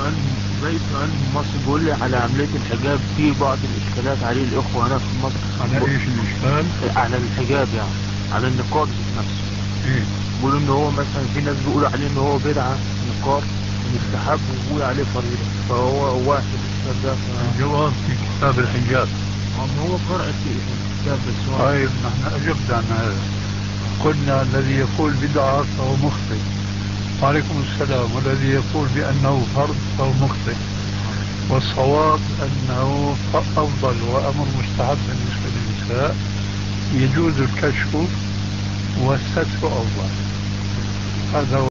سؤال زي سؤال من مصر بيقول لي على عملية الحجاب في بعض الإشكالات عليه الإخوة هنا في مصر على ايش الاشكال؟ على الحجاب يعني على النقاب ذات نفسه ايه بيقولوا إن هو مثلا في ناس بيقولوا عليه إن هو بدعة نقاب مستحب وبيقول عليه فريضة فهو واحد الإشكال ده ف- الجواب في كتاب الحجاب أما هو قرأ في الكتاب بس هو طيب نحن اجبنا عن هذا قلنا الذي يقول بدعة فهو مخطئ وعليكم السلام والذي يقول بأنه فرض فهو مخطئ والصواب أنه أفضل وأمر مستحب بالنسبة للنساء يجوز الكشف والستر أفضل هذا هو